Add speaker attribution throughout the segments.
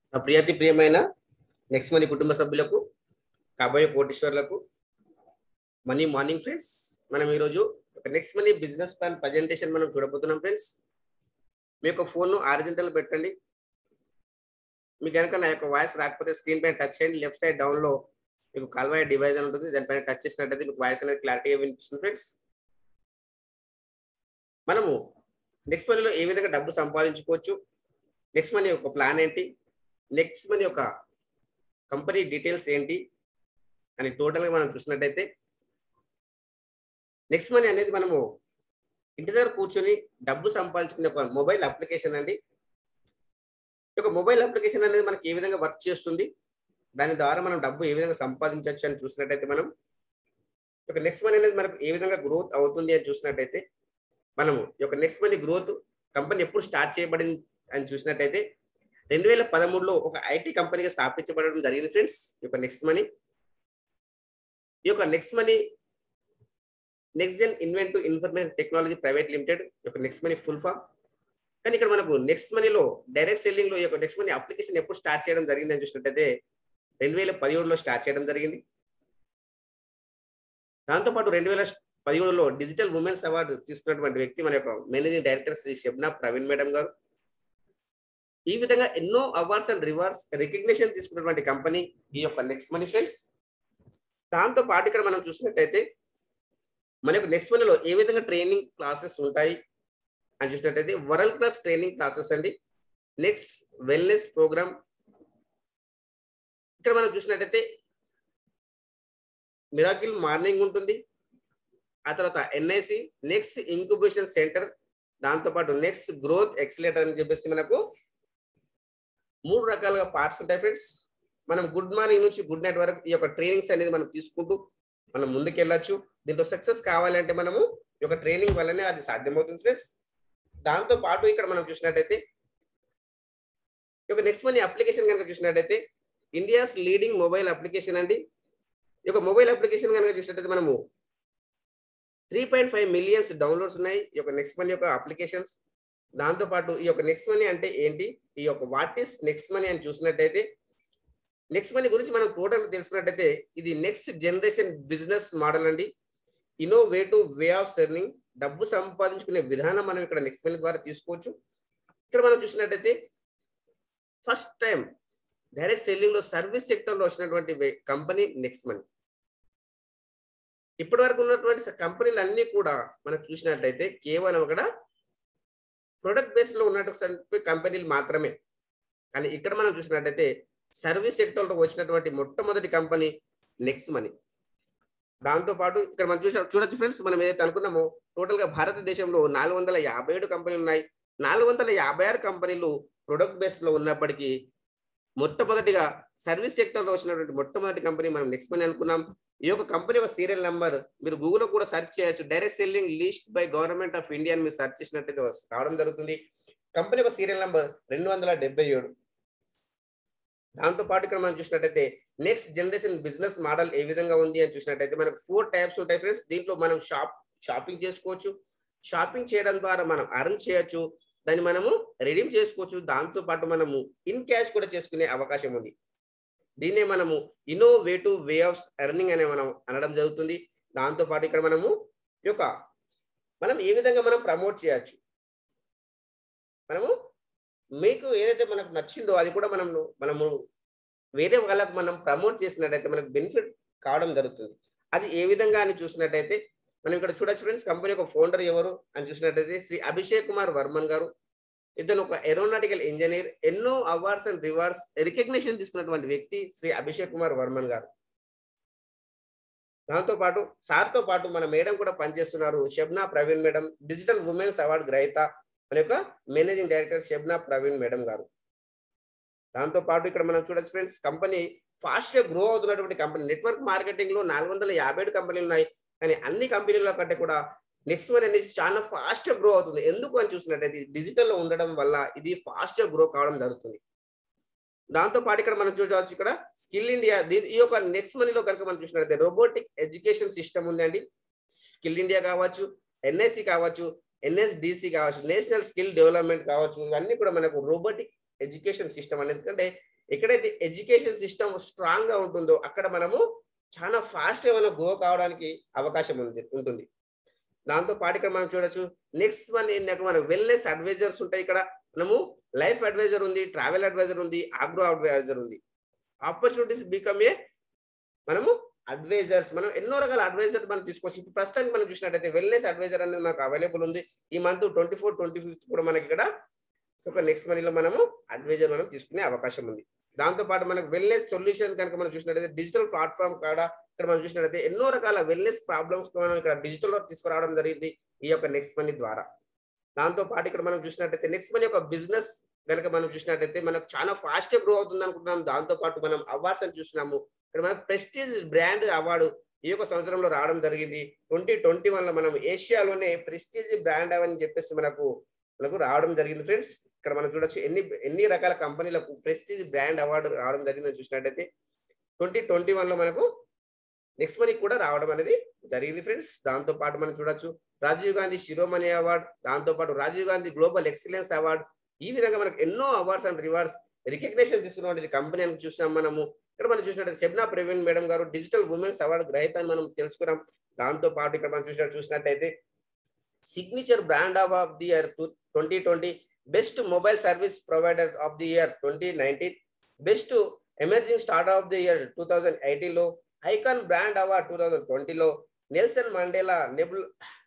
Speaker 1: నా ప్రియాతి ప్రియమైన next money కుటుంబ సభ్యులకు కాబోయే కోటీశ్వర్లకు మనీ మార్నింగ్ ఫ్రెండ్స్ మనం ఈరోజు ఒక Next Money business plan presentation మనం చూడబోతున్నాం ఫ్రెండ్స్ మీ యొక్క ఫోన్ ఆరిజింటల్ పెట్టండి మీకు కనుక నా యొక్క వాయిస్ రాకపోతే స్క్రీన్ పైన టచ్ చేయండి లెఫ్ట్ సైడ్ డౌన్ లో మీకు కాల్వాయ డివైజ్ అని ఉంటుంది దానిపైన టచ్ చేసినట్టయితే మీకు వాయిస్ అనేది క్లారిటీగా వినిపిస్తుంది ఫ్రెండ్స్ మనము నెక్స్ట్ మనీలో ఏ విధంగా డబ్బు సంపాదించుకోవచ్చు నెక్స్ట్ మనీ యొక్క ప్లాన్ ఏంటి నెక్స్ట్ మనీ యొక్క కంపెనీ డీటెయిల్స్ ఏంటి అని టోటల్గా మనం చూసినట్టయితే నెక్స్ట్ మనీ అనేది మనము ఇంటి దగ్గర కూర్చొని డబ్బు సంపాదించుకునే ఒక మొబైల్ అప్లికేషన్ అండి ఈ యొక్క మొబైల్ అప్లికేషన్ అనేది మనకి ఏ విధంగా వర్క్ చేస్తుంది దాని ద్వారా మనం డబ్బు ఏ విధంగా సంపాదించవచ్చు అని చూసినట్టయితే మనం ఈ యొక్క నెక్స్ట్ మనీ అనేది మనకు ఏ విధంగా గ్రోత్ అవుతుంది అని చూసినట్టయితే మనము ఈ యొక్క నెక్స్ట్ మనీ గ్రోత్ కంపెనీ ఎప్పుడు స్టార్ట్ చేయబడింది అని చూసినట్టయితే రెండు వేల పదమూడులో ఒక ఐటీ కంపెనీగా స్థాపించబడడం జరిగింది ఫ్రెండ్స్ ఈ యొక్క నెక్స్ట్ మనీ ఈ యొక్క Next Money Next Gen invent information technology private limited యొక్క నెక్స్ట్ మనీ ఫుల్ ఫామ్ కానీ ఇక్కడ మనకు నెక్స్ట్ మనీలో డైరెక్ట్ సెల్లింగ్ లో ఈ యొక్క నెక్స్ట్ మనీ అప్లికేషన్ ఎప్పుడు స్టార్ట్ చేయడం జరిగింది అని చూసినట్టయితే రెండు వేల పదిహేడులో స్టార్ట్ చేయడం జరిగింది దాంతోపాటు రెండు వేల పదిహేడులో డిజిటల్ ఉమెన్స్ అవార్డు తీసుకున్నటువంటి వ్యక్తి మన యొక్క managing director Shri Shabna Praveen madam garu ఈ విధంగా ఎన్నో అవార్డ్స్ అండ్ రివార్డ్స్ రికగ్నిషన్ తీసుకున్నటువంటి కంపెనీ ఈ యొక్క నెక్స్ట్ మనీ ఫ్రెండ్స్ దాంతో పాటు ఇక్కడ మనం చూసినట్టయితే మన యొక్క నెక్స్ట్ మనీలో ఏ విధంగా ట్రైనింగ్ క్లాసెస్ ఉంటాయి అని చూసినట్టయితే వరల్డ్ క్లాస్ ట్రైనింగ్ క్లాసెస్ అండి నెక్స్ట్ వెల్నెస్ ప్రోగ్రామ్ ఇక్కడ మనం చూసినట్టయితే మిరాకిల్ మార్నింగ్ ఉంటుంది ఆ తర్వాత ఎన్ఐసి నెక్స్ట్ ఇంక్యుబేషన్ సెంటర్ దాంతోపాటు నెక్స్ట్ గ్రోత్ ఎక్సలేటర్ అని చెప్పేసి మనకు మూడు రకాలుగా పార్ట్స్ ఉంటాయి ఫ్రెండ్స్ మనం గుడ్ మార్నింగ్ నుంచి గుడ్ నైట్ వరకు ఈ యొక్క ట్రైనింగ్స్ అనేది మనం తీసుకుంటూ మనం ముందుకు వెళ్ళొచ్చు దీంట్లో సక్సెస్ కావాలంటే మనము ఈ యొక్క ట్రైనింగ్ వల్లనే అది సాధ్యమవుతుంది ఫ్రెండ్స్ దాంతో పాటు ఇక్కడ మనం చూసినట్టయితే ఈ యొక్క నెక్స్ట్ మనీ అప్లికేషన్ కనుక చూసినట్టయితే ఇండియాస్ లీడింగ్ మొబైల్ అప్లికేషన్ అండి ఈ యొక్క మొబైల్ అప్లికేషన్ కనుక చూసినట్టయితే మనము three point five millions downloads ఉన్నాయి ఈ యొక్క నెక్స్ట్ మనీ యొక్క అప్లికేషన్స్ దాంతో పాటు ఈ యొక్క నెక్స్ట్ మనీ అంటే ఏంటి ఈ యొక్క వాట్ ఈస్ నెక్స్ట్ మనీ అని చూసినట్టయితే నెక్స్ట్ మనీ గురించి మనం టోటల్ తెలుసుకున్నట్టయితే ఇది నెక్స్ట్ జనరేషన్ బిజినెస్ మోడల్ అండి ఇన్నోవేటివ్ వే ఆఫ్ సెర్నింగ్ డబ్బు సంపాదించుకునే విధానం మనం ఇక్కడ నెక్స్ట్ మనీ ద్వారా తీసుకోవచ్చు ఇక్కడ మనం చూసినట్టయితే ఫస్ట్ టైం డైరెక్ట్ సెల్లింగ్ లో సర్వీస్ సెక్టర్ లో వచ్చినటువంటి కంపెనీ నెక్స్ట్ మనీ ఇప్పటి వరకు ఉన్నటువంటి కంపెనీలు అన్ని కూడా మనం చూసినట్టయితే కేవలం అక్కడ ప్రొడక్ట్ బేస్ లో ఉన్నటువంటి కంపెనీలు మాత్రమే కానీ ఇక్కడ మనం చూసినట్టయితే సర్వీస్ సెక్టర్ లో వచ్చినటువంటి మొట్టమొదటి కంపెనీ నెక్స్ట్ మనీ దాంతో పాటు ఇక్కడ మనం చూసా చూడొచ్చు ఫ్రెండ్స్ మనం ఏదైతే అనుకున్నామో టోటల్ గా భారతదేశంలో నాలుగు వందల యాభై ఏడు కంపెనీలు ఉన్నాయి నాలుగు వందల యాభై ఆరు కంపెనీలు ప్రొడక్ట్ బేస్ లో ఉన్నప్పటికీ మొట్టమొదటిగా సర్వీస్ సెక్టర్ లో వచ్చినటువంటి మొట్టమొదటి కంపెనీ మనం నెక్స్ట్ మనీ అనుకున్నాం ఈ యొక్క కంపెనీ ఒక సీరియల్ నెంబర్ మీరు గూగుల్లో కూడా సెర్చ్ చేయొచ్చు direct selling list by government of India అని మీరు సెర్చ్ చేసినట్టయితే రావడం జరుగుతుంది కంపెనీ ఒక సీరియల్ నెంబర్ రెండు వందల డెబ్బై ఏడు దాంతో పాటు ఇక్కడ మనం చూసినట్టయితే నెక్స్ట్ జనరేషన్ బిజినెస్ మోడల్ ఏ విధంగా ఉంది అని చూసినట్టయితే మనకు ఫోర్ టైప్స్ ఉంటాయి ఫ్రెండ్స్ దీంట్లో మనం షాప్ షాపింగ్ చేసుకోవచ్చు షాపింగ్ చేయడం ద్వారా మనం అర్న్ చేయొచ్చు దాన్ని మనము రెడీమ్ చేసుకోవచ్చు దాంతో పాటు మనము ఇన్ క్యాష్ కూడా చేసుకునే అవకాశం ఉంది దీన్నే మనము ఇన్నోవేటివ్ వే ఆఫ్ ఎర్నింగ్ అనే మనం అనడం జరుగుతుంది దాంతో పాటు ఇక్కడ మనము ఈ యొక్క మనం ఏ విధంగా మనం ప్రమోట్ చేయొచ్చు మనము మీకు ఏదైతే మనకు నచ్చిందో అది కూడా మనం మనము వేరే వాళ్ళకు మనం ప్రమోట్ చేసినట్టయితే మనకు బెనిఫిట్ కావడం జరుగుతుంది అది ఏ విధంగా అని చూసినట్టయితే మనం ఇక్కడ చూడొచ్చు ఫ్రెండ్స్ కంపెనీ యొక్క ఫౌండర్ ఎవరు అని చూసినట్టయితే శ్రీ అభిషేక్ కుమార్ వర్మన్ గారు ఇతను ఒక ఏరోనాటికల్ ఇంజనీర్ ఎన్నో అవార్డ్స్ అండ్ రివార్డ్స్ రికగ్నిషన్ తీసుకున్నటువంటి వ్యక్తి శ్రీ అభిషేక్ కుమార్ వర్మన్ గారు దాంతో పాటు సార్తో పాటు మన మేడం కూడా పనిచేస్తున్నారు Shabna Praveen madam digital women's award గ్రహీత మన యొక్క managing director Shabna Praveen madam garu దాంతో పాటు ఇక్కడ మనం చూడొచ్చు ఫ్రెండ్స్ కంపెనీ ఫాస్ట్ గా గ్రో అవుతున్నటువంటి కంపెనీ నెట్వర్క్ మార్కెటింగ్ లో నాలుగు వందల యాభై ఏడు కంపెనీలు ఉన్నాయి కానీ అన్ని కంపెనీల కంటే కూడా నెక్స్ట్ వన్ అనేది చాలా ఫాస్ట్ గా గ్రో అవుతుంది ఎందుకు అని చూసినట్టయితే డిజిటల్ లో ఉండడం వల్ల ఇది ఫాస్ట్ గా గ్రో కావడం జరుగుతుంది దాంతో పాటు ఇక్కడ మనం చూడవచ్చు ఇక్కడ స్కిల్ ఇండియా ఈ యొక్క నెక్స్ట్ మనీలో కనుక మనం చూసినట్లయితే రోబోటిక్ ఎడ్యుకేషన్ సిస్టమ్ ఉందండి స్కిల్ ఇండియా కావచ్చు ఎన్ఐసి కావచ్చు ఎన్ఎస్డిసి కావచ్చు నేషనల్ స్కిల్ డెవలప్మెంట్ కావచ్చు ఇవన్నీ కూడా మనకు రోబోటిక్ ఎడ్యుకేషన్ సిస్టమ్ అనేది ఎందుకంటే ఎక్కడైతే ఎడ్యుకేషన్ సిస్టమ్ స్ట్రాంగ్ గా ఉంటుందో అక్కడ మనము చాలా ఫాస్ట్ గా మనం గ్రో కావడానికి అవకాశం ఉంది ఉంటుంది దాంతో పాటు ఇక్కడ మనం చూడొచ్చు నెక్స్ట్ వన్ ఏంటంటే మనం వెల్నెస్ అడ్వైజర్స్ ఉంటాయి ఇక్కడ మనము లైఫ్ అడ్వైజర్ ఉంది ట్రావెల్ అడ్వైజర్ ఉంది ఆగ్రో అడ్వైజర్ ఉంది ఆపర్చునిటీస్ బికమ్ ఏ మనము అడ్వైజర్స్ మనం ఎన్నో రకాల అడ్వైజర్ మనం తీసుకోవచ్చు ఇప్పుడు ప్రస్తుతానికి మనం చూసినట్టయితే వెల్నెస్ అడ్వైజర్ అనేది మనకు అవైలబుల్ ఉంది ఈ month twenty four twenty fifth కూడా మనకి ఇక్కడ ఒక నెక్స్ట్ మనీలో మనము అడ్వైజర్ మనం తీసుకునే అవకాశం ఉంది దాంతో పాటు మనకు వెల్నెస్ సొల్యూషన్ కనుక మనం చూసినట్టయితే డిజిటల్ ప్లాట్ఫామ్ కాడ ఇక్కడ మనం చూసినట్టయితే ఎన్నో రకాల వెల్నెస్ ప్రాబ్లమ్స్ మనం ఇక్కడ డిజిటల్ వర్క్ తీసుకురావడం జరిగింది ఈ యొక్క నెక్స్ట్ మనీ ద్వారా దాంతో పాటు ఇక్కడ మనం చూసినట్టయితే నెక్స్ట్ మనీ యొక్క బిజినెస్ కనుక మనం చూసినట్టయితే మనకు చాలా ఫాస్ట్ గ్రో అవుతుంది అనుకుంటున్నాం దాంతో పాటు మనం అవార్డ్స్ అని చూసినాము ఇక్కడ మనకు ప్రెస్టీజ్ బ్రాండ్ అవార్డు ఈ యొక్క సంవత్సరంలో రావడం జరిగింది ట్వంటీ ట్వంటీ వన్ లో మనం ఏషియాలోనే ప్రెస్టీజ్ బ్రాండ్ అని చెప్పేసి మనకు మనకు రావడం జరిగింది ఫ్రెండ్స్ ఇక్కడ మనం చూడొచ్చు ఎన్ని ఎన్ని రకాల కంపెనీలకు ప్రెస్టీజ్ బ్రాండ్ అవార్డు రావడం జరిగిందని చూసినట్టయితే ట్వంటీ ట్వంటీ వన్ లో మనకు నెక్స్ట్ మనకి కూడా రావడం అనేది జరిగింది ఫ్రెండ్స్ దాంతో పాటు మనం చూడొచ్చు రాజీవ్ గాంధీ శిరోమణి అవార్డ్ దాంతో పాటు Rajiv Gandhi global excellence award ఈ విధంగా మనకు ఎన్నో అవార్డ్స్ అండ్ రివార్డ్స్ రికగ్నేషన్ తీసుకున్న కంపెనీ అని చూసాం మనము ఇక్కడ మనం చూసినట్టు శబ్నా ప్రవీణ్ మేడం గారు డిజిటల్ ఉమెన్స్ అవార్డు గ్రహీత అని మనం తెలుసుకున్నాం దాంతో పాటు ఇక్కడ మనం చూసినట్టు చూసినట్టయితే signature brand of the year twenty twenty best mobile service provider of the year twenty nineteen best emerging start of the year two thousand ఎయిటీన్లో icon brand award two thousand ట్వంటీలో నెల్సన్ మండేలా నెబుల్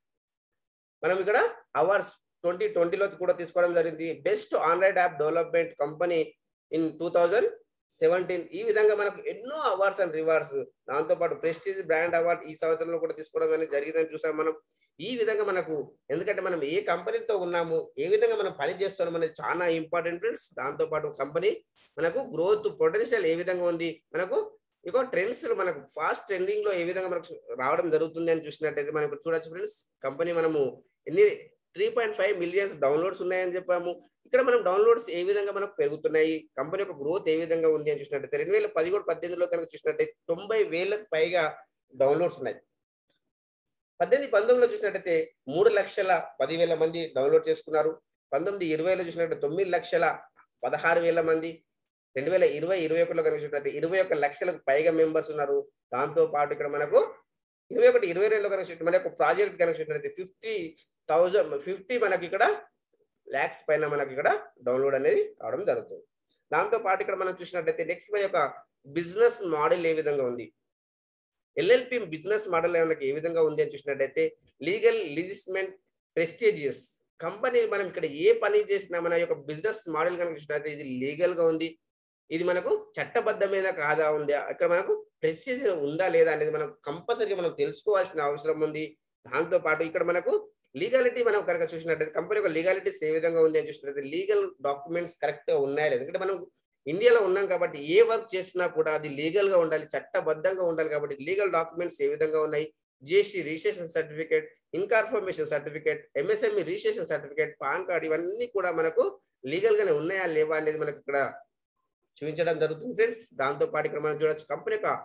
Speaker 1: మనం ఇక్కడ awards twenty ట్వంటీలో కూడా తీసుకోవడం జరిగింది best online app development company in two thousand seventeen ఈ విధంగా మనకు ఎన్నో అవార్డ్స్ అండ్ రివార్డ్స్ దాంతో పాటు ప్రెస్టీజ్ బ్రాండ్ అవార్డ్ ఈ సంవత్సరంలో కూడా తీసుకోవడం అనేది జరిగిందని చూసాం మనం ఈ విధంగా మనకు ఎందుకంటే మనం ఏ కంపెనీతో ఉన్నాము ఏ విధంగా మనం పని చేస్తున్నాం అనేది చాలా ఇంపార్టెంట్ ఫ్రెండ్స్ దాంతో పాటు కంపెనీ మనకు గ్రోత్ పొటెన్షియల్ ఏ విధంగా ఉంది మనకు ఇక ట్రెండ్స్ మనకు ఫాస్ట్ ట్రెండింగ్ లో ఏ విధంగా మనకు రావడం జరుగుతుంది అని చూసినట్టయితే మనకు చూడొచ్చు ఫ్రెండ్స్ కంపెనీ మనము ఎన్ని three point five millions downloads ఉన్నాయని చెప్పాము ఇక్కడ మనం డౌన్లోడ్స్ ఏ విధంగా మనకు పెరుగుతున్నాయి కంపెనీ యొక్క గ్రోత్ ఏ విధంగా ఉంది అని చూసినట్టయితే రెండు వేల పదిహేడు పద్దెనిమిదిలో కనుక చూసినట్టయితే తొంభై వేలకు పైగా డౌన్లోడ్స్ ఉన్నాయి పద్దెనిమిది పంతొమ్మిదిలో చూసినట్టయితే మూడు లక్షల పదివేల మంది డౌన్లోడ్ చేసుకున్నారు పంతొమ్మిది ఇరవైలో చూసినట్టు తొమ్మిది లక్షల పదహారు వేల మంది రెండు వేల ఇరవై ఇరవై ఒకటిలో కనుక చూసినట్టు ఇరవై ఒక్క లక్షలకు పైగా మెంబర్స్ ఉన్నారు దాంతో పాటు ఇక్కడ మనకు ఇరవై ఒకటి ఇరవై రెండులో కనుక చూసినట్టు మన యొక్క ప్రాజెక్ట్ కనుక చూసినట్లయితే ఫిఫ్టీ థౌజండ్ ఫిఫ్టీ మనకి ఇక్కడ ల్యాక్స్ పైన మనకి ఇక్కడ డౌన్లోడ్ అనేది కావడం జరుగుతుంది దాంతో పాటు ఇక్కడ మనం చూసినట్లయితే నెక్స్ట్ మన యొక్క బిజినెస్ మోడల్ ఏ విధంగా ఉంది ఎల్ఎల్పి బిజినెస్ మోడల్ మనకి ఏ విధంగా ఉంది అని చూసినట్టయితే లీగల్ లిజిస్మెంట్ ప్రెస్టీజియస్ కంపెనీ మనం ఇక్కడ ఏ పని చేసినా మన యొక్క బిజినెస్ మోడల్ కనుక చూసినట్టయితే ఇది లీగల్ గా ఉంది ఇది మనకు చట్టబద్ధమైన కాదా ఉంది ఇక్కడ మనకు ప్రెస్టీజ్ ఉందా లేదా అనేది మనం కంపల్సరీగా మనం తెలుసుకోవాల్సిన అవసరం ఉంది దాంతో పాటు ఇక్కడ మనకు లీగాలిటీ మనం కనుక చూసినట్టయితే కంపెనీ యొక్క లీగాలిటీస్ ఏ విధంగా ఉంది అని చూసినట్టయితే లీగల్ డాక్యుమెంట్స్ కరెక్ట్ గా ఉన్నాయా లేదు ఎందుకంటే మనం ఇండియాలో ఉన్నాం కాబట్టి ఏ వర్క్ చేసినా కూడా అది లీగల్ గా ఉండాలి చట్టబద్ధంగా ఉండాలి కాబట్టి లీగల్ డాక్యుమెంట్స్ ఏ విధంగా ఉన్నాయి GST registration certificate incorporation certificate MSME registration certificate PAN card ఇవన్నీ కూడా మనకు లీగల్ గానే ఉన్నాయా లేవా అనేది మనకు ఇక్కడ చూపించడం జరుగుతుంది ఫ్రెండ్స్ దాంతో పాటు ఇక్కడ మనం చూడొచ్చు కంపెనీ యొక్క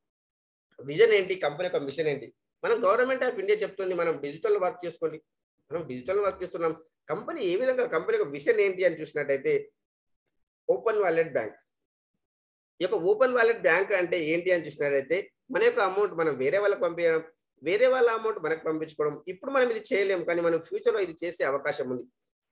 Speaker 1: విజన్ ఏంటి కంపెనీ యొక్క మిషన్ ఏంటి మనం గవర్నమెంట్ ఆఫ్ ఇండియా చెప్తుంది మనం డిజిటల్ వర్క్ చేసుకోండి మనం డిజిటల్ వర్క్ చేస్తున్నాం కంపెనీ ఏ విధంగా కంపెనీ యొక్క విషన్ ఏంటి అని చూసినట్టయితే ఓపెన్ వాలెట్ బ్యాంక్ ఈ యొక్క ఓపెన్ వాలెట్ బ్యాంక్ అంటే ఏంటి అని చూసినట్టయితే మన యొక్క అమౌంట్ మనం వేరే వాళ్ళకి పంపించడం వేరే వాళ్ళ అమౌంట్ మనకు పంపించుకోవడం ఇప్పుడు మనం ఇది చేయలేము కానీ మనం ఫ్యూచర్ లో ఇది చేసే అవకాశం ఉంది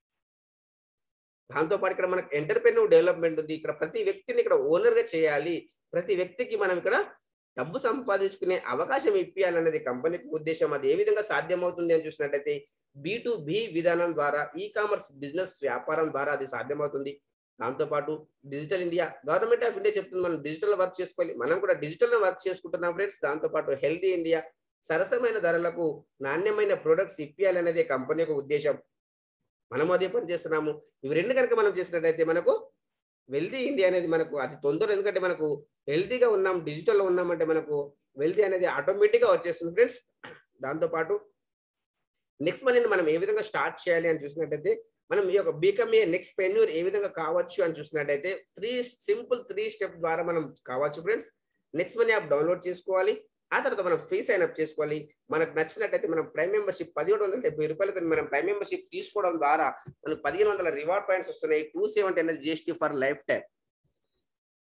Speaker 1: దాంతో పాటు ఇక్కడ మనకు ఎంటర్ప్రెన్యూర్ డెవలప్మెంట్ ఉంది ఇక్కడ ప్రతి వ్యక్తిని ఇక్కడ ఓనర్ గా చేయాలి ప్రతి వ్యక్తికి మనం ఇక్కడ డబ్బు సంపాదించుకునే అవకాశం ఇప్పించాలనేది కంపెనీకి ఉద్దేశం అది ఏ విధంగా సాధ్యమవుతుంది అని చూసినట్టయితే బి టు బి విధానం ద్వారా ఈ కామర్స్ బిజినెస్ వ్యాపారం ద్వారా అది సాధ్యమవుతుంది దాంతోపాటు digital India government of India చెప్తుంది మనం డిజిటల్ వర్క్ చేసుకోవాలి మనం కూడా డిజిటల్ వర్క్ చేసుకుంటున్నాం ఫ్రెండ్స్ దాంతోపాటు హెల్తీ ఇండియా సరసమైన ధరలకు నాణ్యమైన ప్రొడక్ట్స్ ఇప్పించాలనేది కంపెనీ యొక్క ఉద్దేశం మనం అదే పని చేస్తున్నాము ఇవి రెండు కనుక మనం చేసినట్టయితే మనకు వెల్తీ ఇండియా అనేది మనకు అది తొందర ఎందుకంటే మనకు హెల్తీగా ఉన్నాం డిజిటల్లో ఉన్నామంటే మనకు వెల్తీ అనేది ఆటోమేటిక్గా వచ్చేస్తుంది ఫ్రెండ్స్ దాంతోపాటు నెక్స్ట్ మనీని మనం ఏ విధంగా స్టార్ట్ చేయాలి అని చూసినట్టయితే మనం ఈ యొక్క బీకమ్ ఏ నెక్స్ట్ పెన్యూర్ ఏ విధంగా కావచ్చు అని చూసినట్టయితే త్రీ సింపుల్ త్రీ స్టెప్ ద్వారా మనం కావచ్చు friends Next Money app download చేసుకోవాలి ఆ తర్వాత మనం ఫ్రీ సైన్ అప్ చేసుకోవాలి మనకు నచ్చినట్టయితే మనం ప్రైమ్ మెంబర్షిప్ పదిహేడు వందల డెబ్బై రూపాయలతో మనం ప్రైమ్ మెంబర్షిప్ తీసుకోవడం ద్వారా మనకు పదిహేను వందల రివార్డ్ పాయింట్స్ వస్తున్నాయి టూ సెవెంటీ అనేది జిఎస్టీ ఫర్ లైఫ్ టైం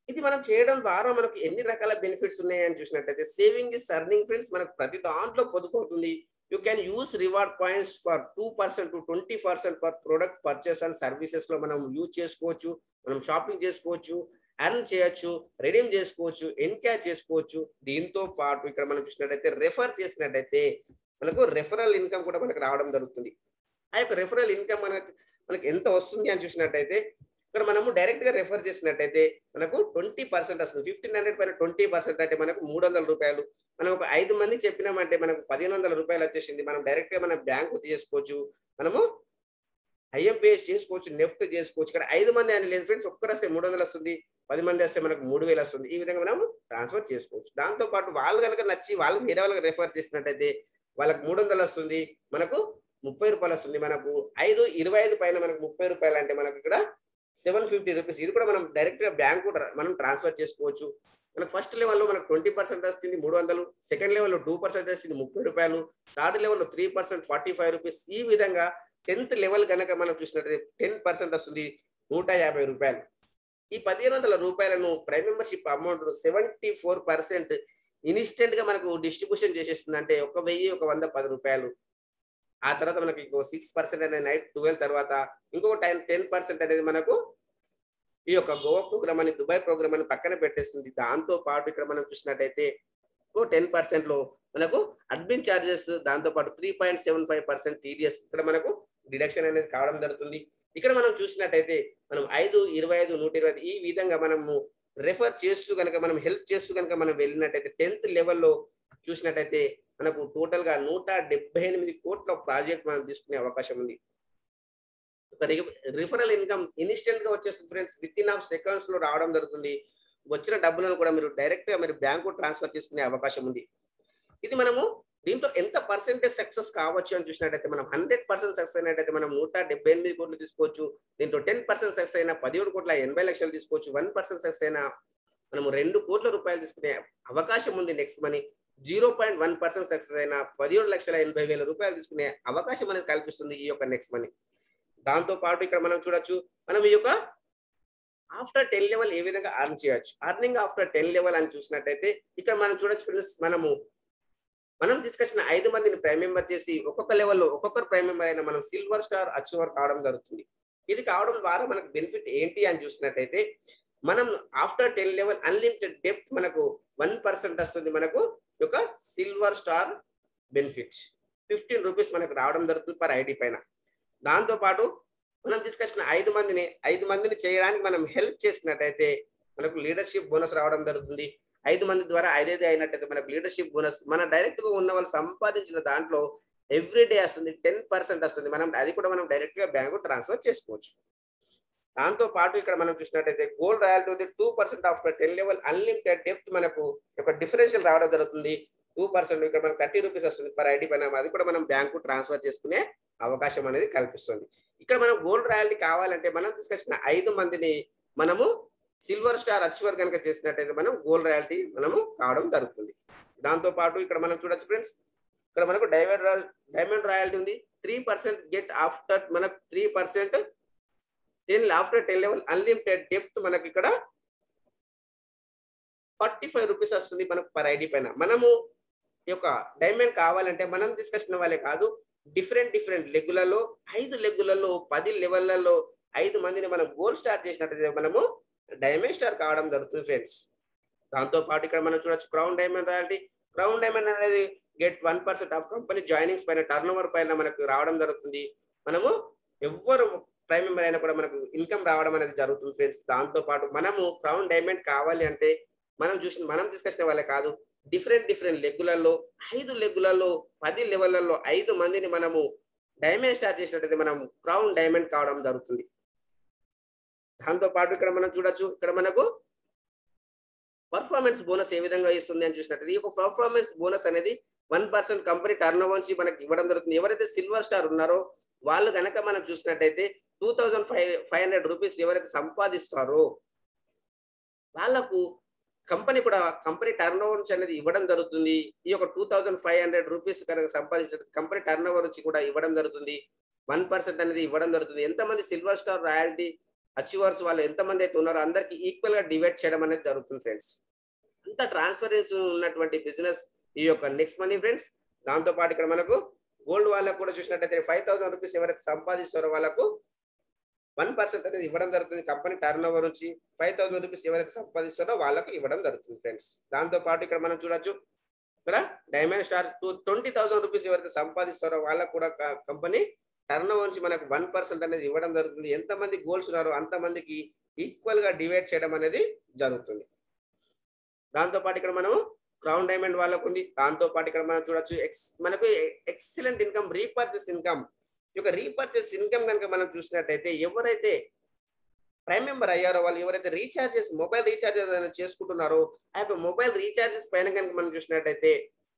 Speaker 1: ఇది మనం చేయడం ద్వారా మనకు ఎన్ని రకాల బెనిఫిట్స్ ఉన్నాయని చూసినట్లయితే సేవింగ్ ఇస్ అర్నింగ్ ఫ్రెండ్స్ మనకు ప్రతి దాంట్లో పొదుపు అవుతుంది you can use reward points for two percent to twenty percent for product purchase and services లో మనం యూజ్ చేసుకోవచ్చు మనం షాపింగ్ చేసుకోవచ్చు అర్న్ చేయొచ్చు రెడీమ్ చేసుకోవచ్చు ఎన్క్యాచ్ చేసుకోవచ్చు దీంతో పాటు ఇక్కడ మనం చూసినట్టయితే రెఫర్ చేసినట్టయితే మనకు రెఫరల్ ఇన్కమ్ కూడా మనకు రావడం జరుగుతుంది ఆ యొక్క రెఫరల్ ఇన్కమ్ మనకి మనకి ఎంత వస్తుంది అని చూసినట్టయితే ఇక్కడ మనము డైరెక్ట్ గా రెఫర్ చేసినట్టయితే మనకు ట్వంటీ పర్సెంట్ వస్తుంది ఫిఫ్టీన్ హండ్రెడ్ పైన ట్వంటీ పర్సెంట్ అంటే మనకు మూడు వందల రూపాయలు మనం ఒక ఐదు మంది చెప్పినామంటే మనకు పదిహేను వందల రూపాయలు వచ్చేసింది మనం డైరెక్ట్ గా మన బ్యాంకు చేసుకోవచ్చు మనము ఐఎంపిఎస్ చేసుకోవచ్చు నెఫ్ట్ చేసుకోవచ్చు ఇక్కడ ఐదు మంది అని లేదు ఫ్రెండ్స్ ఒక్కరు వస్తే మూడు వందలు వస్తుంది పది మంది వస్తే మనకు మూడు వేలు వస్తుంది ఈ విధంగా మనం ట్రాన్స్ఫర్ చేసుకోవచ్చు దాంతో పాటు వాళ్ళు కనుక నచ్చి వాళ్ళు వేరే వాళ్ళకి రెఫర్ చేసినట్టయితే వాళ్ళకి మూడు వందలు వస్తుంది మనకు ముప్పై రూపాయలు వస్తుంది మనకు ఐదు ఇరవై ఐదు పైన మనకు ముప్పై రూపాయలు అంటే మనకు ఇక్కడ సెవెన్ ఫిఫ్టీ రూపీస్ ఇది కూడా మనం డైరెక్ట్ గా బ్యాంకు మనం ట్రాన్స్ఫర్ చేసుకోవచ్చు మనకు ఫస్ట్ లెవెల్లో మనకు ట్వంటీ పర్సెంట్ వస్తుంది మూడు వందలు సెకండ్ లెవెల్లో టూ పర్సెంట్ వస్తుంది ముప్పై రూపాయలు థర్డ్ లెవెల్లో three percent forty five rupees ఈ విధంగా టెన్త్ లెవెల్ కనుక మనం చూసినట్లయితే టెన్ పర్సెంట్ వస్తుంది నూట యాభై రూపాయలు ఈ పదిహేను వందల రూపాయలను prime membership amount seventy four percent instant గా మనకు డిస్ట్రిబ్యూషన్ చేసేస్తుంది అంటే ఒక వెయ్యి ఒక వంద పది రూపాయలు ఆ తర్వాత మనకి ఇంకో సిక్స్ పర్సెంట్ అనేది నైట్ ట్వెల్వ్ తర్వాత ఇంకొక టెన్ టెన్ పర్సెంట్ అనేది మనకు ఈ యొక్క గోవా ప్రోగ్రామ్ అని దుబాయ్ ప్రోగ్రామ్ అని పక్కన పెట్టేస్తుంది దాంతో పాటు ఇక్కడ మనం చూసినట్టయితే ఓ టెన్ పర్సెంట్ లో మనకు అడ్మిన్ ఛార్జెస్ దాంతో పాటు three point seven five percent TDS ఇక్కడ మనకు డిడక్షన్ అనేది కావడం జరుగుతుంది ఇక్కడ మనం చూసినట్టయితే మనం ఐదు ఇరవై ఐదు నూట ఇరవై ఈ విధంగా మనము రెఫర్ చేస్తూ కనుక మనం హెల్ప్ చేస్తూ కనుక మనం వెళ్ళినట్టయితే టెన్త్ లెవెల్లో చూసినట్టయితే మనకు టోటల్ గా నూట డెబ్బై ఎనిమిది కోట్ల ప్రాజెక్ట్ మనం తీసుకునే అవకాశం ఉంది రిఫరల్ ఇన్కమ్ ఇన్స్టెంట్ గా వచ్చేస్తుంది friends within of seconds లో రావడం జరుగుతుంది వచ్చిన డబ్బులను కూడా మీరు డైరెక్ట్ గా మీరు బ్యాంకు ట్రాన్స్ఫర్ చేసుకునే అవకాశం ఉంది ఇది మనము దీంట్లో ఎంత పర్సెంటేజ్ సక్సెస్ కావచ్చు అని చూసినట్టయితే మనం హండ్రెడ్ పర్సెంట్ సక్సెస్ అయినట్టయితే మనం నూట డెబ్బై ఎనిమిది కోట్లు తీసుకోవచ్చు దీంట్లో టెన్ పర్సెంట్ సక్సెస్ అయినా పదిహేడు కోట్ల ఎనభై లక్షలు తీసుకోవచ్చు వన్ పర్సెంట్ సక్సెస్ అయినా మనము రెండు కోట్ల రూపాయలు తీసుకునే అవకాశం ఉంది Next Money zero point one percent success అయినా పదిహేడు లక్షల ఎనభై వేల రూపాయలు తీసుకునే అవకాశం అనేది కల్పిస్తుంది ఈ యొక్క నెక్స్ట్ మనీ దాంతో పాటు ఇక్కడ మనం చూడొచ్చు మనం ఈ యొక్క ఆఫ్టర్ టెన్ లెవెల్ ఏ విధంగా అర్న్ చేయొచ్చు అర్నింగ్ ఆఫ్టర్ టెన్ లెవెల్ అని చూసినట్టయితే ఇక్కడ మనం చూడొచ్చు ఫ్రెండ్స్ మనము మనం తీసుకొచ్చిన ఐదు మందిని ప్రైమ్ మెంబర్ చేసి ఒక్కొక్క లెవెల్లో ఒక్కొక్కరు ప్రైమ్ మెంబర్ అయినా మనం సిల్వర్ స్టార్ అచీవర్ కావడం జరుగుతుంది ఇది కావడం ద్వారా మనకు బెనిఫిట్ ఏంటి అని చూసినట్టయితే మనం after ten level unlimited depth మనకు వన్ పర్సెంట్ వస్తుంది మనకు యొక్క silver star benefit fifteen rupees మనకు రావడం జరుగుతుంది పర్ ఐడి పైన దాంతో పాటు మనం తీసుకొచ్చిన ఐదు మందిని ఐదు మందిని చేయడానికి మనం హెల్ప్ చేసినట్టయితే మనకు లీడర్షిప్ బోనస్ రావడం జరుగుతుంది ఐదు మంది ద్వారా ఐదైదు అయినట్టయితే మనకు లీడర్షిప్ బోనస్ మన డైరెక్ట్ గా ఉన్న వాళ్ళు సంపాదించిన దాంట్లో ఎవ్రీ డే వస్తుంది టెన్ పర్సెంట్ వస్తుంది మనం అది కూడా మనం డైరెక్ట్ గా బ్యాంకు ట్రాన్స్ఫర్ చేసుకోవచ్చు దాంతో పాటు ఇక్కడ మనం చూసినట్టయితే గోల్డ్ రాయల్టీ ఉంది two percent of ten level unlimited depth మనకు ఒక డిఫరెన్షియల్ రావడం జరుగుతుంది టూ పర్సెంట్ ఇక్కడ మనకు థర్టీ రూపీస్ వస్తుంది పర్ ఐడి పైన అది కూడా మనం బ్యాంకు ట్రాన్స్ఫర్ చేసుకునే అవకాశం అనేది కల్పిస్తుంది ఇక్కడ మనం గోల్డ్ రాయల్టీ కావాలంటే మనం తీసుకొచ్చిన ఐదు మందిని మనము సిల్వర్ స్టార్ అచీవర్ కనుక చేసినట్టయితే మనం గోల్డ్ రాయల్టీ మనము కావడం జరుగుతుంది దాంతో పాటు ఇక్కడ మనం చూడొచ్చు ఫ్రెండ్స్ ఇక్కడ మనకు డైమండ్ డైమండ్ రాయల్టీ ఉంది త్రీ పర్సెంట్ గెట్ ఆఫ్టర్ మనకు three percent ten after ten level unlimited depth మనకి ఇక్కడ ఫార్టీ ఫైవ్ రూపీస్ వస్తుంది మనకు పర్ ఐడి పైన మనము ఈ యొక్క డైమండ్ కావాలంటే మనం తీసుకొచ్చిన వాళ్ళే కాదు డిఫరెంట్ డిఫరెంట్ లెగ్గులలో ఐదు లెగ్గులలో పది లెవెల్లలో ఐదు మందిని మనం గోల్డ్ స్టార్ చేసినట్టయితే మనము డైమండ్ స్టార్ కావడం జరుగుతుంది ఫ్రెండ్స్ దాంతో పాటు ఇక్కడ మనం చూడొచ్చు crown diamond royalty crown diamond అనేది get one percent of company joinings పైన టర్న్ ఓవర్ పైన మనకు రావడం జరుగుతుంది మనము ఎవ్వరు ప్రైమ్ మెంబర్ అయినా కూడా మనకు ఇన్కమ్ రావడం అనేది జరుగుతుంది ఫ్రెండ్స్ దాంతో పాటు మనము క్రౌన్ డైమండ్ కావాలి అంటే మనం చూసిన మనం తీసుకొచ్చిన వాళ్ళే కాదు డిఫరెంట్ డిఫరెంట్ లెగ్గులలో ఐదు లెగ్గులలో పది లెవెల్లలో ఐదు మందిని మనము డైమండ్ స్టార్ట్ చేసినట్టయితే మనం క్రౌన్ డైమండ్ కావడం జరుగుతుంది దాంతో పాటు ఇక్కడ మనం చూడొచ్చు ఇక్కడ మనకు పర్ఫార్మెన్స్ బోనస్ ఏ విధంగా ఇస్తుంది అని చూసినట్టు ఈ యొక్క పర్ఫార్మెన్స్ బోనస్ అనేది one percent company turn over నుంచి మనకి ఇవ్వడం జరుగుతుంది ఎవరైతే సిల్వర్ స్టార్ ఉన్నారో వాళ్ళు కనుక మనం చూసినట్టయితే two thousand five five hundred rupees ఎవరైతే సంపాదిస్తారో వాళ్ళకు కంపెనీ కూడా కంపెనీ టర్న్ ఓవర్ నుంచి అనేది ఇవ్వడం జరుగుతుంది ఈ యొక్క two thousand five hundred rupees కనుక సంపాదించిన కంపెనీ టర్న్ ఓవర్ నుంచి కూడా ఇవ్వడం జరుగుతుంది వన్ పర్సెంట్ అనేది ఇవ్వడం జరుగుతుంది ఎంతమంది సిల్వర్ స్టార్ రాయల్టీ అచీవర్స్ వాళ్ళు ఎంతమంది అయితే ఉన్నారో అందరికి ఈక్వల్ గా డివైడ్ చేయడం అనేది జరుగుతుంది ఫ్రెండ్స్ అంత ట్రాన్స్పరెన్సీ ఉన్నటువంటి బిజినెస్ ఈ యొక్క నెక్స్ట్ మనీ ఫ్రెండ్స్ దాంతో పాటు ఇక్కడ మనకు గోల్డ్ వాళ్ళకు కూడా చూసినట్టయితే ఫైవ్ థౌసండ్ రూపీస్ ఎవరైతే సంపాదిస్తారో వాళ్ళకు వన్ పర్సెంట్ అనేది ఇవ్వడం జరుగుతుంది కంపెనీ టర్న్ ఓవర్ నుంచి ఫైవ్ థౌసండ్ రూపీస్ ఎవరైతే సంపాదిస్తారో వాళ్ళకు ఇవ్వడం జరుగుతుంది ఫ్రెండ్స్ దాంతో పాటు ఇక్కడ మనం చూడొచ్చు ఇక్కడ diamond star two twenty thousand rupees ఎవరైతే సంపాదిస్తారో వాళ్ళకు కూడా కంపెనీ టర్న్ ఓవర్ నుంచి మనకు వన్ పర్సెంట్ అనేది ఇవ్వడం జరుగుతుంది ఎంతమంది గోల్స్ ఉన్నారో అంతమందికి ఈక్వల్ గా డివైడ్ చేయడం అనేది జరుగుతుంది దాంతో పాటు ఇక్కడ మనము క్రౌన్ డైమండ్ వాళ్ళకు ఉంది దాంతో పాటు ఇక్కడ మనం చూడొచ్చు ఎక్స్ మనకు ఎక్సలెంట్ ఇన్కమ్ రీపర్చేస్ ఇన్కమ్ ఈ యొక్క రీపర్చేస్ ఇన్కమ్ కనుక మనం చూసినట్టయితే ఎవరైతే ప్రైమ్ మెంబర్ అయ్యారో వాళ్ళు ఎవరైతే రీఛార్జెస్ మొబైల్ రీఛార్జెస్ చేసుకుంటున్నారో ఆ యొక్క మొబైల్ రీఛార్జెస్ పైన కనుక మనం చూసినట్టయితే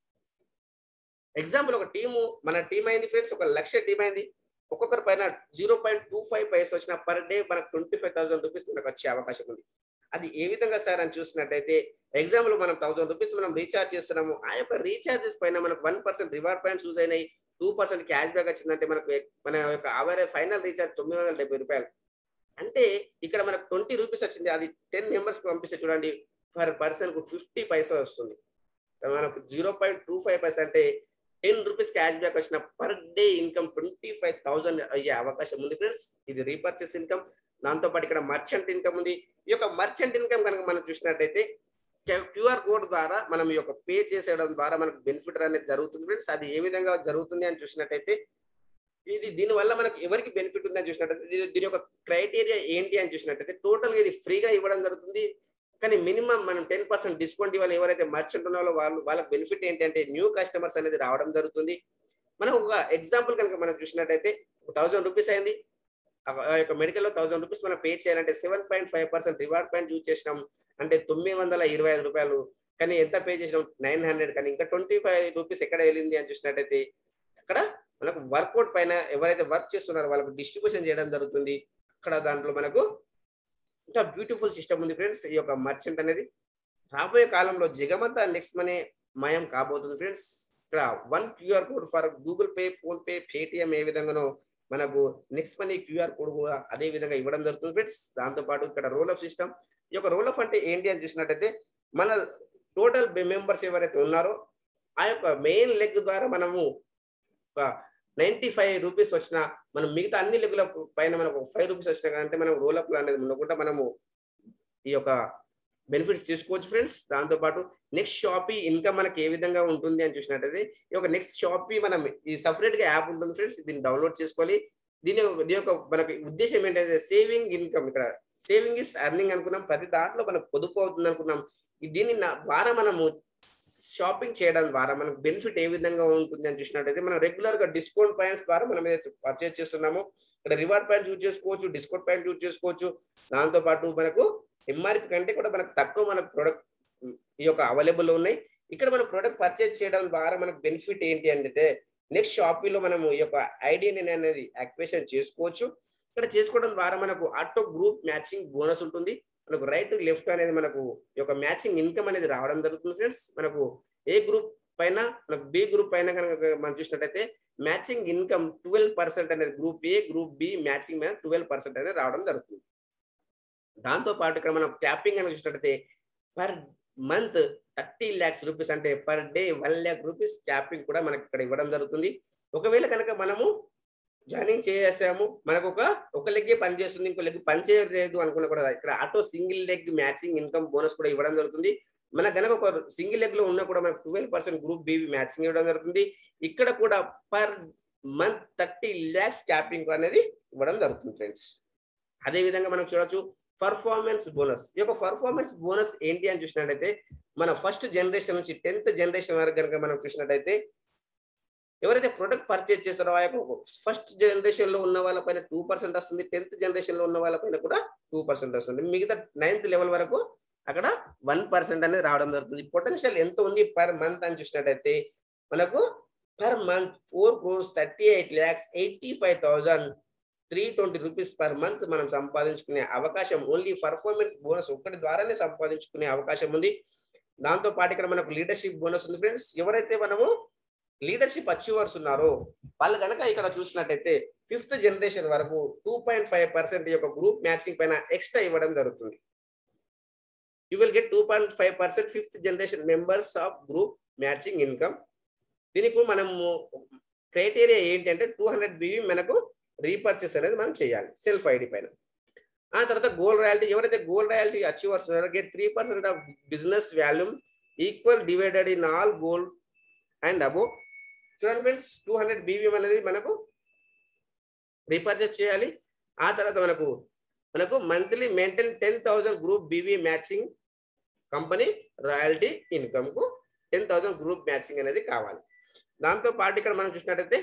Speaker 1: ఎగ్జాంపుల్ ఒక టీము మన టీం అయింది ఫ్రెండ్స్ ఒక లక్ష టీం అయింది ఒక్కొక్కరి పైన zero point two five paise వచ్చిన పర్ డే మనకు ట్వంటీ ఫైవ్ థౌసండ్ రూపీస్ మనకు వచ్చే అవకాశం ఉంది అది ఏ విధంగా సార్ అని చూసినట్టయితే ఎగ్జాంపుల్ మనం థౌసండ్ రూపీస్ మనం రీఛార్జ్ చేస్తున్నాము ఆ యొక్క రీఛార్జెస్ పైన మనకు one percent reward points use అయినాయి టూ పర్సెంట్ క్యాష్ బ్యాక్ వచ్చిందంటే మనకు మన యొక్క అవరేజ్ ఫైనల్ రీఛార్జ్ తొమ్మిది వందల డెబ్బై రూపాయలు అంటే ఇక్కడ మనకు ట్వంటీ రూపీస్ వచ్చింది అది టెన్ మెంబర్స్ పంపిస్తే చూడండి పర్ పర్సన్ కు ఫిఫ్టీ పైసా వస్తుంది మనకు zero point two five paisa అంటే టెన్ రూపీస్ క్యాష్ బ్యాక్ వచ్చిన per day income twenty five thousand అయ్యే అవకాశం ఉంది ఫ్రెండ్స్ ఇది రీపర్చేస్ ఇన్కమ్ దాంతో పాటు ఇక్కడ మర్చెంట్ ఇన్కమ్ ఉంది ఈ యొక్క మర్చెంట్ ఇన్కమ్ కనుక మనం చూసినట్టయితే క్యూఆర్ కోడ్ ద్వారా మనం ఈ యొక్క పే చేసేయడం ద్వారా మనకు బెనిఫిట్ అనేది జరుగుతుంది ఫ్రెండ్స్ అది ఏ విధంగా జరుగుతుంది అని చూసినట్టయితే ఇది దీని వల్ల మనకు ఎవరికి బెనిఫిట్ ఉందని చూసినట్టయితే దీని- దీని యొక్క క్రైటీరియా ఏంటి అని చూసినట్టయితే టోటల్ ఇది ఫ్రీగా ఇవ్వడం జరుగుతుంది కానీ మినిమం మనం టెన్ పర్సెంట్ డిస్కౌంట్ ఇవ్వాలి ఎవరైతే మర్చెంట్ ఉన్నారో వాళ్ళు వాళ్ళకి బెనిఫిట్ ఏంటంటే న్యూ కస్టమర్స్ అనేది రావడం జరుగుతుంది మనం ఒక ఎగ్జాంపుల్ కనుక మనం చూసినట్టయితే థౌసండ్ రూపీస్ అయింది ఆ- ఆ యొక్క మెడికల్ లో థౌసండ్ రూపీస్ మనం పే చేయాలంటే seven point five percent reward point use చేసినాం అంటే తొమ్మిది వందల ఇరవై ఐదు రూపాయలు కానీ ఎంత పే చేసినాం నైన్ హండ్రెడ్ కానీ ఇంకా ట్వంటీ ఫైవ్ రూపీస్ ఎక్కడ వెళ్ళింది అని చూసినట్టయితే అక్కడ మనకు వర్కౌట్ పైన ఎవరైతే వర్క్ చేస్తున్నారో వాళ్ళకు డిస్ట్రిబ్యూషన్ చేయడం జరుగుతుంది అక్కడ దాంట్లో మనకు ఇంకా బ్యూటిఫుల్ సిస్టమ్ ఉంది ఫ్రెండ్స్ ఈ యొక్క మర్చెంట్ అనేది రాబోయే కాలంలో జగమంతా నెక్స్ట్ మనీ మయం కాబోతుంది ఫ్రెండ్స్ ఇక్కడ one QR code for Google Pay PhonePe Paytm ఏ విధంగానో మనకు నెక్స్ట్ మనీ క్యూఆర్ కోడ్ కూడా అదే విధంగా ఇవ్వడం జరుగుతుంది ఫ్రెండ్స్ దాంతో పాటు ఇక్కడ రోల్ అప్ సిస్టమ్ ఈ యొక్క రోల్ అప్ అంటే ఏంటి అని చూసినట్టయితే మన టోటల్ మెంబర్స్ ఎవరైతే ఉన్నారో ఆ యొక్క మెయిన్ లెగ్ ద్వారా మనము ఒక నైన్టీ ఫైవ్ రూపీస్ వచ్చిన మనం మిగతా అన్ని లెగ్గుల పైన మనకు ఫైవ్ రూపీస్ వచ్చినా అంటే మనం రోల్ అప్ అనేది ఉండకుండా మనము ఈ యొక్క బెనిఫిట్స్ తీసుకోవచ్చు ఫ్రెండ్స్ దాంతో పాటు నెక్స్ట్ షాపీ ఇన్కమ్ మనకి ఏ విధంగా ఉంటుంది అని చూసినట్టయితే ఈ యొక్క నెక్స్ట్ షాపీ మనం ఈ సపరేట్ గా యాప్ ఉంటుంది ఫ్రెండ్స్ దీన్ని డౌన్లోడ్ చేసుకోవాలి దీని దీని యొక్క మనకి ఉద్దేశం ఏంటంటే సేవింగ్ ఇన్కమ్ ఇక్కడ సేవింగ్ ఇస్ అర్నింగ్ అనుకున్నాం ప్రతి దాంట్లో మనకు పొదుపు అవుతుంది అనుకున్నాం ఈ దీని నా- ద్వారా మనము షాపింగ్ చేయడం ద్వారా మనకు బెనిఫిట్ ఏ విధంగా ఉంటుంది అని చూసినట్టయితే మనం రెగ్యులర్ గా డిస్కౌంట్ పాయింట్స్ ద్వారా మనం ఏదైతే పర్చేస్ చేస్తున్నామో ఇక్కడ రివార్డ్ పాయింట్ యూజ్ చేసుకోవచ్చు డిస్కౌంట్ పాయింట్ యూజ్ చేసుకోవచ్చు దాంతో పాటు మనకు ఎంఆర్పి కంటే కూడా మనకు తక్కువ మన ప్రొడక్ట్ ఈ యొక్క అవైలబుల్ ఉన్నాయి ఇక్కడ మనం ప్రొడక్ట్ పర్చేస్ చేయడం ద్వారా మనకు బెనిఫిట్ ఏంటి అంటే నెక్స్ట్ షాపీలో మనము ఈ యొక్క ఐడిని అనేది యాక్టివేషన్ చేసుకోవచ్చు ఇక్కడ చేసుకోవడం ద్వారా మనకు ఆటో గ్రూప్ మ్యాచింగ్ బోనస్ ఉంటుంది మనకు రైట్ లెఫ్ట్ అనేది మనకు ఈ యొక్క మ్యాచింగ్ ఇన్కమ్ అనేది రావడం జరుగుతుంది ఫ్రెండ్స్ మనకు ఏ గ్రూప్ పైన మనకు బి గ్రూప్ పైన కనుక మనం చూసినట్టయితే మ్యాచింగ్ ఇన్కమ్ ట్వెల్వ్ పర్సెంట్ అనేది group A group B matching మీద ట్వెల్వ్ పర్సెంట్ అనేది రావడం జరుగుతుంది దాంతో పాటు ఇక్కడ మనం ట్యాపింగ్ అని చూసినట్టయితే per month thirty lakhs rupees అంటే per day one lakh rupees capping కూడా మనకి ఇక్కడ ఇవ్వడం జరుగుతుంది ఒకవేళ కనుక మనము జాయినింగ్ చేసాము మనకు ఒక ఒక లెగ్ పని చేస్తుంది ఇంకో లెగ్ పని చేయలేదు అనుకున్న కూడా ఇక్కడ auto single leg matching income bonus కూడా ఇవ్వడం జరుగుతుంది మనకు కనుక ఒక సింగిల్ లెగ్ లో ఉన్నా కూడా మనకు twelve percent group B matching ఇవ్వడం జరుగుతుంది ఇక్కడ కూడా per month thirty lakhs capping అనేది ఇవ్వడం జరుగుతుంది ఫ్రెండ్స్ అదే విధంగా మనం చూడొచ్చు పర్ఫార్మెన్స్ బోనస్ ఈ యొక్క పర్ఫార్మెన్స్ బోనస్ ఏంటి అని చూసినట్టయితే మన ఫస్ట్ జనరేషన్ నుంచి టెన్త్ జనరేషన్ వరకు కనుక మనం చూసినట్టయితే ఎవరైతే ప్రొడక్ట్ పర్చేజ్ చేస్తారో ఆ యొక్క ఫస్ట్ జనరేషన్ లో ఉన్న వాళ్ళపైన టూ పర్సెంట్ వస్తుంది టెన్త్ జనరేషన్ లో ఉన్న వాళ్ళపైన కూడా టూ పర్సెంట్ వస్తుంది మిగతా నైన్త్ లెవెల్ వరకు అక్కడ వన్ పర్సెంట్ అనేది రావడం జరుగుతుంది పొటెన్షియల్ ఎంత ఉంది పర్ మంత్ అని చూసినట్టయితే మనకు per month four crores thirty eight lakhs eighty five thousand three twenty rupees per month మనం సంపాదించుకునే అవకాశం ఓన్లీ పర్ఫార్మెన్స్ బోనస్ ఒక్కటి ద్వారానే సంపాదించుకునే అవకాశం ఉంది దాంతో పాటు ఇక్కడ మనకు లీడర్షిప్ బోనస్ ఉంది ఫ్రెండ్స్ ఎవరైతే మనము లీడర్షిప్ అచీవర్స్ ఉన్నారో వాళ్ళు కనుక ఇక్కడ చూసినట్టయితే ఫిఫ్త్ జనరేషన్ వరకు టూ పాయింట్ ఫైవ్ పర్సెంట్ యొక్క గ్రూప్ మ్యాచింగ్ పైన ఎక్స్ట్రా ఇవ్వడం జరుగుతుంది you will get two point five percent fifth generation members of group matching income దీనికి మనము క్రైటీరియా ఏంటి అంటే టూ హండ్రెడ్ బివి మనకు రీపర్చేస్ అనేది మనం చేయాలి సెల్ఫ్ ఐడి పైన ఆ తర్వాత గోల్డ్ రాయల్టీ ఎవరైతే గోల్డ్ రాయల్టీ అచీవర్స్ ఉన్నారో get three percent of business volume equal divided in all gold and అబో చూడండి ఫ్రెండ్స్ టూ హండ్రెడ్ బీవీఎం అనేది మనకు రీపర్చేస్ చేయాలి ఆ తర్వాత మనకు మనకు monthly maintain ten thousand group BV matching company royalty income కు టెన్ థౌసండ్ గ్రూప్ మ్యాచింగ్ అనేది కావాలి దాంతో పాటు ఇక్కడ మనం చూసినట్టయితే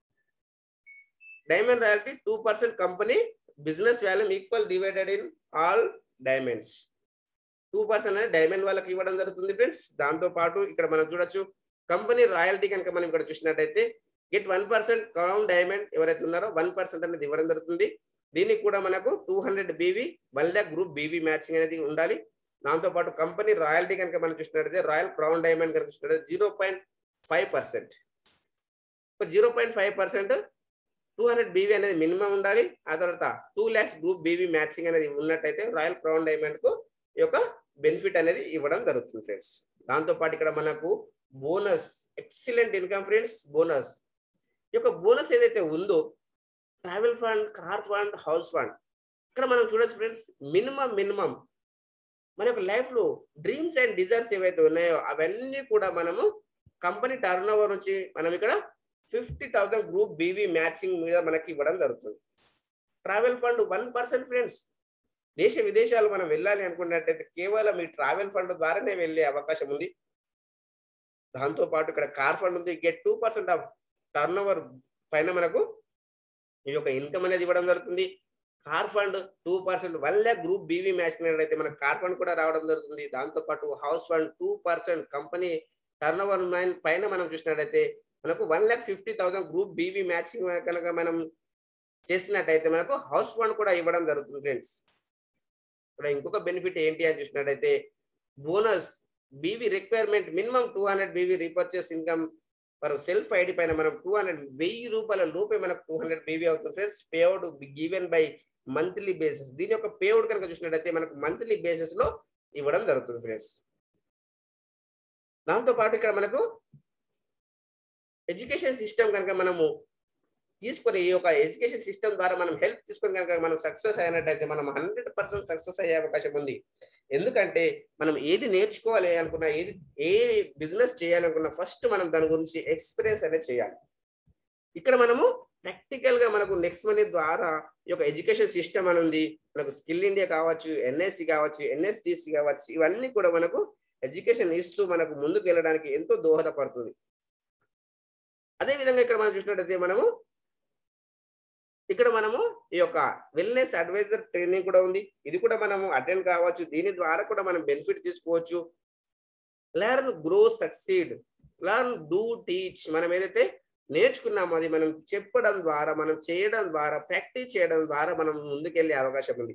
Speaker 1: diamond royalty two percent company business volume equal divided in all diamonds two percent అనేది డైమండ్ వాళ్ళకి ఇవ్వడం జరుగుతుంది ఫ్రెండ్స్ దాంతో పాటు ఇక్కడ మనం చూడొచ్చు కంపెనీ రాయల్టీ కనుక మనం ఇక్కడ చూసినట్టయితే get one percent crown diamond ఎవరైతే ఉన్నారో వన్ పర్సెంట్ అనేది ఇవ్వడం జరుగుతుంది దీనికి కూడా మనకు two hundred BV one lakh group BV matching అనేది ఉండాలి దాంతో పాటు కంపెనీ రాయల్టీ కనుక మనం చూసినట్టయితే రాయల్ క్రౌన్ డైమండ్ కనుక చూసినట్టయితే zero point five percent zero point five percent two hundred BV అనేది మినిమం ఉండాలి ఆ తర్వాత two lakhs group BV matching అనేది ఉన్నట్టయితే రాయల్ క్రౌన్ డైమండ్ కు ఈ యొక్క బెనిఫిట్ అనేది ఇవ్వడం జరుగుతుంది ఫ్రెండ్స్ దాంతో పాటు ఇక్కడ మనకు bonus excellent income friends bonus ఈ యొక్క బోనస్ ఏదైతే ఉందో travel fund car fund house fund ఇక్కడ మనం చూడొచ్చు ఫ్రెండ్స్ మినిమం మినిమం మన యొక్క లైఫ్ లో డ్రీమ్స్ అండ్ డిజైర్స్ ఏవైతే ఉన్నాయో అవన్నీ కూడా మనము కంపెనీ టర్న్ ఓవర్ నుంచి మనం ఇక్కడ fifty thousand group BV matching మీద మనకి ఇవ్వడం జరుగుతుంది travel fund one percent friends దేశ విదేశాలు మనం వెళ్ళాలి అనుకున్నట్టయితే కేవలం ఈ ట్రావెల్ ఫండ్ ద్వారానే వెళ్ళే అవకాశం ఉంది దాంతో పాటు ఇక్కడ కార్ ఫండ్ ఉంది get two percent of turn over పైన మనకు ఈ యొక్క ఇన్కమ్ అనేది ఇవ్వడం జరుగుతుంది car fund two percent one lakh group BV match అయితే మనకు కార్ ఫండ్ కూడా రావడం జరుగుతుంది దాంతో పాటు house fund two percent company turn over పైన మనం చూసినట్టయితే మనకు one lakh fifty thousand group BV matching కనుక మనం చేసినట్టయితే మనకు హౌస్ ఫండ్ కూడా ఇవ్వడం జరుగుతుంది ఫ్రెండ్స్ ఇక్కడ ఇంకొక బెనిఫిట్ ఏంటి అని చూసినట్టయితే bonus BV requirement minimum two hundred BV repurchase income for self ID పైన మనం టూ హండ్రెడ్ వెయ్యి రూపాయల లోపే మనకు టూ హండ్రెడ్ బీవీ అవుతుంది friends payout given by monthly basis దీని యొక్క పేఅవుట్ కనుక చూసినట్టయితే మనకు మంత్లీ బేసిస్ లో ఇవ్వడం జరుగుతుంది ఫ్రెండ్స్ దాంతో పాటు ఇక్కడ మనకు ఎడ్యుకేషన్ సిస్టమ్ కనుక మనము తీసుకొని ఈ యొక్క ఎడ్యుకేషన్ సిస్టమ్ ద్వారా మనం హెల్ప్ తీసుకొని కనుక మనం సక్సెస్ అయినట్టయితే మనం హండ్రెడ్ పర్సెంట్ సక్సెస్ అయ్యే అవకాశం ఉంది ఎందుకంటే మనం ఏది నేర్చుకోవాలి అనుకున్నా ఏది ఏ బిజినెస్ చేయాలనుకున్నా ఫస్ట్ మనం దాని గురించి ఎక్స్పీరియన్స్ అనేది చేయాలి ఇక్కడ మనము ప్రాక్టికల్ గా మనకు నెక్స్ట్ మనీ ద్వారా ఈ యొక్క ఎడ్యుకేషన్ సిస్టమ్ అని ఉంది మనకు స్కిల్ ఇండియా కావచ్చు ఎన్ఎస్సి కావచ్చు ఎన్ఎస్డిసి కావచ్చు ఇవన్నీ కూడా మనకు ఎడ్యుకేషన్ ఇస్తూ మనకు ముందుకు వెళ్ళడానికి ఎంతో దోహదపడుతుంది అదే విధంగా ఇక్కడ మనం చూసినట్టయితే మనము ఇక్కడ మనము ఈ యొక్క వెల్నెస్ అడ్వైజర్ ట్రైనింగ్ కూడా ఉంది ఇది కూడా మనము అటెండ్ కావచ్చు దీని ద్వారా కూడా మనం బెనిఫిట్ తీసుకోవచ్చు learn grow succeed learn do teach మనం ఏదైతే నేర్చుకున్నామో అది మనం చెప్పడం ద్వారా మనం చేయడం ద్వారా ప్రాక్టీస్ చేయడం ద్వారా మనం ముందుకెళ్ళే అవకాశం ఉంది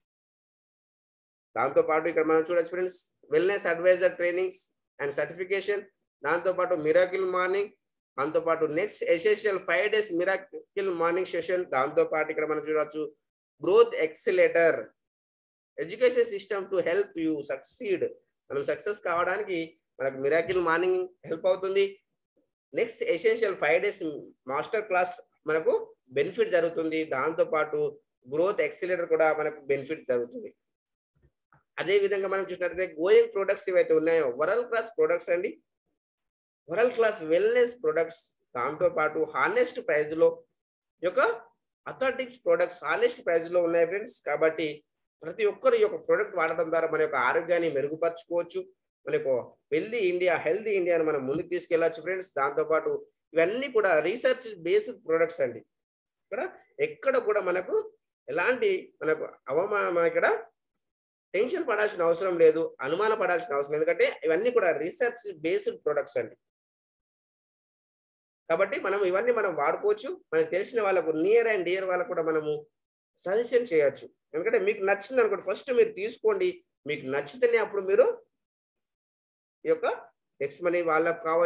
Speaker 1: దాంతో పాటు ఇక్కడ మనం చూడొచ్చు friends wellness adviser trainings and certification దాంతో పాటు మిరాకిల్ మార్నింగ్ దాంతో పాటు next essential five days miracle morning session దాంతో పాటు ఇక్కడ మనం చూడవచ్చు growth accelerator education system to help you succeed మనం సక్సెస్ కావడానికి మనకు మిరాకిల్ మార్నింగ్ హెల్ప్ అవుతుంది next essential five days master class మనకు బెనిఫిట్ జరుగుతుంది దాంతో పాటు గ్రోత్ ఎక్సిలేటర్ కూడా మనకు బెనిఫిట్ జరుగుతుంది అదే విధంగా మనం చూసినట్లయితే గోయింగ్ ప్రొడక్ట్స్ ఏవైతే ఉన్నాయో వరల్డ్ క్లాస్ ప్రొడక్ట్స్ అండి వరల్డ్ క్లాస్ వెల్నెస్ ప్రొడక్ట్స్ దాంతో పాటు హానెస్ట్ ప్రైజ్ లో యొక్క అథాటిక్స్ ప్రొడక్ట్స్ హానెస్ట్ ప్రైజ్ లో ఉన్నాయి ఫ్రెండ్స్ కాబట్టి ప్రతి ఒక్కరు ఈ యొక్క ప్రొడక్ట్ వాడడం ద్వారా మన యొక్క ఆరోగ్యాన్ని మెరుగుపరచుకోవచ్చు మనకు హెల్దీ ఇండియా హెల్దీ ఇండియాని మనం ముందుకు తీసుకెళ్లొచ్చు ఫ్రెండ్స్ దాంతో పాటు ఇవన్నీ కూడా రీసెర్చ్ బేస్డ్ ప్రొడక్ట్స్ అండి ఇక్కడ ఎక్కడ కూడా మనకు ఎలాంటి మనకు అవమానం ఇక్కడ టెన్షన్ పడాల్సిన అవసరం లేదు అనుమాన పడాల్సిన అవసరం లేదు ఎందుకంటే ఇవన్నీ కూడా రీసెర్చ్ బేస్డ్ ప్రొడక్ట్స్ అండి కాబట్టి మనం ఇవన్నీ మనం వాడుకోవచ్చు మనకు తెలిసిన వాళ్ళకు నియర్ అండ్ డియర్ వాళ్ళకు కూడా మనము సజెషన్ చేయొచ్చు ఎందుకంటే మీకు నచ్చింది అనుకోండి ఫస్ట్ మీరు తీసుకోండి మీకు నచ్చితేనే అప్పుడు మీరు ఈ యొక్క నెక్స్ట్ మనీ వాళ్ళకు కావచ్చు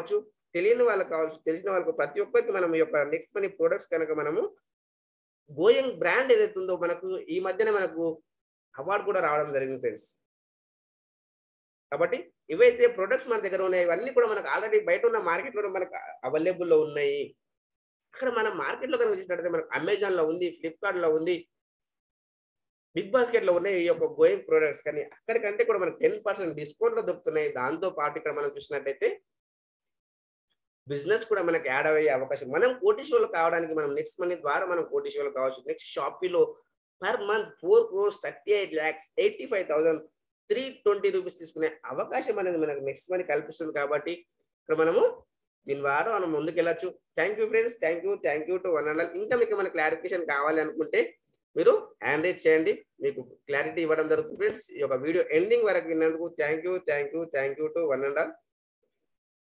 Speaker 1: తెలియని వాళ్ళకి కావచ్చు తెలిసిన వాళ్ళకి ప్రతి ఒక్కరికి మనం ఈ యొక్క నెక్స్ట్ మనీ ప్రొడక్ట్స్ కనుక మనము గోయింగ్ బ్రాండ్ ఏదైతే ఉందో మనకు ఈ మధ్యన మనకు అవార్డు కూడా రావడం జరిగింది ఫ్రెండ్స్ కాబట్టి ఇవైతే ప్రొడక్ట్స్ మన దగ్గర ఉన్నాయి ఇవన్నీ కూడా మనకు ఆల్రెడీ బయట ఉన్న మార్కెట్లో మనకు అవైలబుల్లో ఉన్నాయి అక్కడ మనం మార్కెట్లో కనుక చూసినట్టయితే మనకు అమెజాన్ లో ఉంది ఫ్లిప్కార్ట్ లో ఉంది బిగ్ బాస్కెట్ లో ఉన్నాయి ఈ యొక్క గోయింగ్ ప్రొడక్ట్స్ కానీ అక్కడికంటే కూడా మనకు టెన్ పర్సెంట్ డిస్కౌంట్ లో దొరుకుతున్నాయి దాంతో పాటు ఇక్కడ మనం చూసినట్టయితే బిజినెస్ కూడా మనకి యాడ్ అయ్యే అవకాశం మనం కోటీశ్వర్లు కావడానికి మనం నెక్స్ట్ మనీ ద్వారా మనం కోటీశ్వర్లు కావచ్చు నెక్స్ట్ షాపీలో per month four crores thirty eight lakhs eighty five thousand three twenty rupees తీసుకునే అవకాశం అనేది మనకు నెక్స్ట్ మనీ కల్పిస్తుంది కాబట్టి ఇక్కడ మనము దీని ద్వారా మనం ముందుకు వెళ్ళచ్చు thank you friends thank you thank you to one and ఇంకా మీకు మన క్లారిఫికేషన్ కావాలి అనుకుంటే మీరు హ్యాండ్ రైజ్ చేయండి మీకు క్లారిటీ ఇవ్వడం జరుగుతుంది ఫ్రెండ్స్ ఈ యొక్క వీడియో ఎండింగ్ వరకు విన్నందుకు thank you thank you thank you to one and all